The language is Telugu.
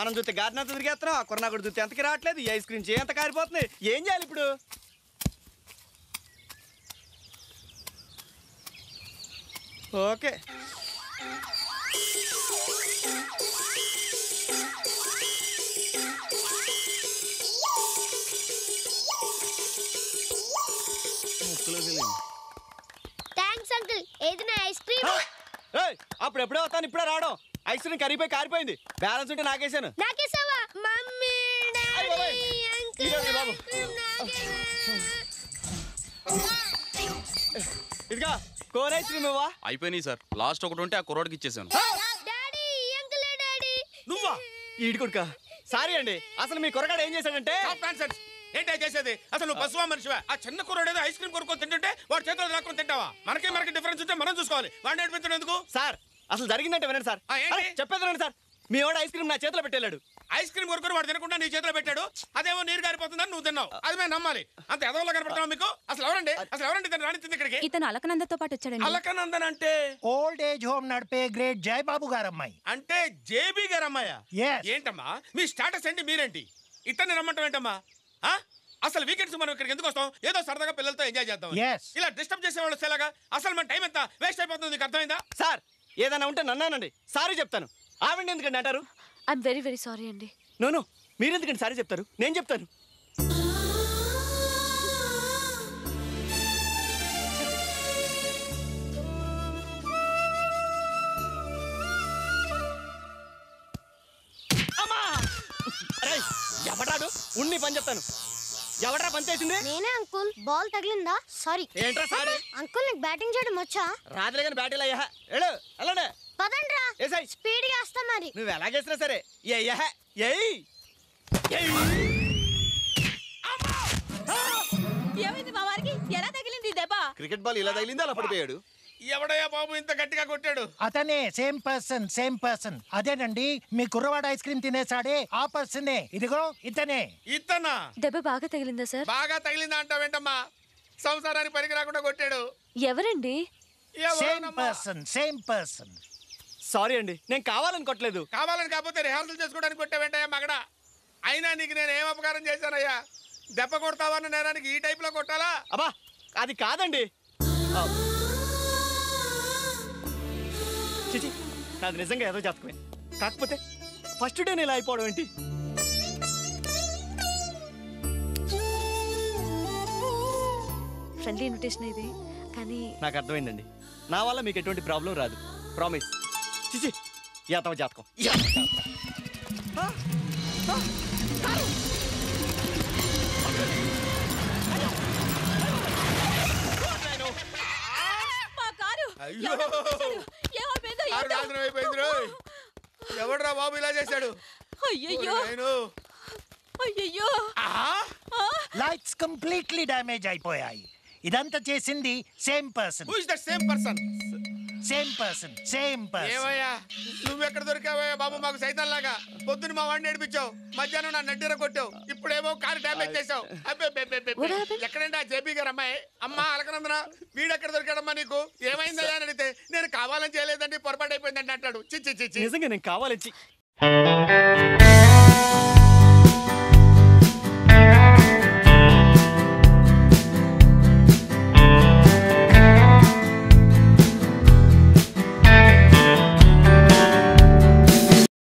మనం చూస్తే గార్డెన్ అంతా తిరిగేస్తున్నాం ఆ కుర్ర కూడా చూస్తే ఎంతకి రావట్లేదు ఈ ఐస్ క్రీమ్ చేయంత కారిపోతుంది ఏం చేయాలి ఇప్పుడు ఓకే ముక్కులోకి వెళ్ళింది. థ్యాంక్స్ అంకుల్ ఏది నా ఐస్ క్రీమ్ ఆ! ఏయ్, అప్పుడు ఎప్పుడే వస్తాను ఇప్పుడే రావడం ఐస్ క్రీమ్ కరిగిపోయి కారిపోయింది బ్యాలెన్స్ ఉంటే నాకేసాను నాకేసావా మమ్మీ అయ్ డాడీ బాబాయ్. అంకుల్ ఇదిగోండి బాబు. Ice cream నాకేనా? ఇదిగా కోన్ ఐస్ క్రీమ్ ఇవ్వా అయిపోయినాయి సార్ లాస్ట్ ఒకటి ఉంటే ఆ కుర్రోడికి ఇచ్చేసాను డాడీ ఈ అంకులే డాడీ నువ్వా ఈడు కొడుక సారీ అండి అసలు మీ కొరగాడు ఏం చేశాడంటే Stop nonsense. ఏంటి చేసేది అసలు నువ్వు బస్సువా మనిషివా ఆ చిన్న కుర్రాడు ఏదో ఐస్ క్రీమ్ కొనుక్కొని తింటుంటే వాడు చేతులు రాకొని తింటావా మనకి మనకి డిఫరెన్స్ ఉంటే మనం చూసుకోవాలి వాడిని నడిపించడం ఎందుకు సార్ అసలు జరిగిందంటే వినండి సార్ ఆ, ఏంటి? అరే, చెప్పేది వినండి సార్ మీ వాడు ఐస్ క్రీమ్ నా చేతిలో పెట్టేలాడు ఐస్ క్రీమ్ కొనుక్కొని వాడు తినకుండా నీ చేతిలో పెట్టాడు అదేమో నీరు గారిపోతుందని నువ్వు తిన్నావు అది మేము నమ్మాలి అంత ఎదవలో కనపడుతున్నావు మీకు అసలు ఎవరండి అసలు ఎవరండి తను రాణించింది ఇక్కడికి ఇతను అలకనందతో పాటు వచ్చాడండి అలకనందన్ అంటే ఓల్డ్ ఏజ్ హోమ్ నడిపే గ్రేట్ జయబాబు గారమ్మాయి అంటే జేబీ గారు అమ్మాయ Yes. ఏంటమ్మా మీ స్టాటస్ ఏంటి మీరేంటి ఇతన్ని రమ్మంటాం ఏంటమ్మా ఆ? అసలు వీకెండ్స్ మనం ఇక్కడికి ఎందుకు వస్తాం ఏదో సరదాగా పిల్లలతో ఎంజాయ్ చేద్దాం Yes. ఇలా డిస్టర్బ్ చేసే వాళ్ళు వచ్చేలాగా అసలు మన టైం ఎంత వేస్ట్ అయిపోతుంది నీకు అర్థమైందా సార్ ఏదైనా ఉంటే నన్నానండి సారీ చెప్తాను ఆవిడ ఎందుకండి అంటారు ఐఎమ్ వెరీ వెరీ సారీ అండి నోను మీరెందుకండి సారీ చెప్తారు నేను చెప్తాను అమ్మా! అరే, ఎవడాడు ఉన్ని పని చెప్తాను ఎవడ్రా పని చేసింది నేనే అంకుల్ బాల్ తగిలిందా సారీ ఏంట్రా సారీ అంకుల్ నీకు బ్యాటింగ్ చేయడం వచ్చా రాదులే కానీ బ్యాటిల్ అయ్యా వెళ్ళు వెళ్ళండి పదండ్రా ఏసాయి స్పీడ్ గా వస్తా మరి నువ్వు ఎలాగేసినా సరే ఏయ్యా ఏయ్ ఏయ్ ఏమైంది మా వారికి ఎలా తగిలింది దెబ్బ క్రికెట్ బాల్ ఇలా తగిలింది అలా పడిపోయాడు ఎవడయ్యా బాబు ఇంత గట్టిగా కొట్టాడు అతనే సేమ్ పర్సన్ సేమ్ పర్సన్ అదేనండి మీ కుర్రవాడు ఐస్ క్రీమ్ తినేసాడే ఆ పర్సనే ఇదిగో ఇతనే ఇతనా దెబ్బ బాగా తగిలిందా సార్ బాగా తగిలిందా అంటావేంటమ్మా సంసారానికి పనికి రాకుండా కొట్టాడు ఎవరండి సేమ్ ఎవరోనమ్మా? పర్సన్ సేమ్ పర్సన్ సారీ అండి నేను కావాలని కొట్టలేదు కావాలని కాకపోతే రిహార్సల్ చేసుకోవడానికి కొట్టావేంటయ్యా మగడా అయినా నీకు నేను ఏం అపకారం చేశానయ్యా దెబ్బ కొడతావన్న నేరానికి ఈ టైప్ లో కొట్టాలా అబ్బా అది కాదండి ఆ. చిచి నాది నిజంగా ఏదో జాతకమే కాకపోతే ఫస్ట్ డే ఇలా అయిపోవడం ఏంటి ఫ్రెండ్లీ ఇన్విటేషన్ ఇది కానీ నాకు అర్థమైందండి నా వల్ల మీకు ఎటువంటి ప్రాబ్లం రాదు ప్రామిస్ చిచి యాతవ జాతకం యాతవ జాతకం. ఆ, ఆ, కారు. అయ్యో. నేను. మా కారు అయ్యో ఏమైపోయిందో కారు నాశనం అయిపోయింది రోయ్ ఎవడురా బాబు ఇలా చేశాడు అయ్యయ్యో నేను అయ్యయ్యో లైట్స్ కంప్లీట్లీ డ్యామేజ్ అయిపోయాయి ఇదంతా చేసింది same person who is that same person same person same person ఏమయ్యా నువ్వెక్కడ దొరికావయ్యా బాబు మాకు సైతం లాగా పొద్దున్న మా వాడిని ఏడిపించావు మధ్యాహ్నం నా నడ్డీర కొట్టావు ఇప్పుడేమో కారు డ్యామేజ్ చేసావు అబ్బే, అబ్బే, అబ్బే, అబ్బే. What happened? ఎక్కడండి ఆ జేపీ గారు అమ్మాయి అమ్మా అలకనందన వీడెక్కడ దొరికాడమ్మా నీకు ఏమైందయ్యా అని అడిగితే నేను కావాలని చేయలేదండి పొరపాటు అయిపోయిందండి అంటాడు చిచ్చి చిచ్చి నిజంగా నేను కావాలని చి-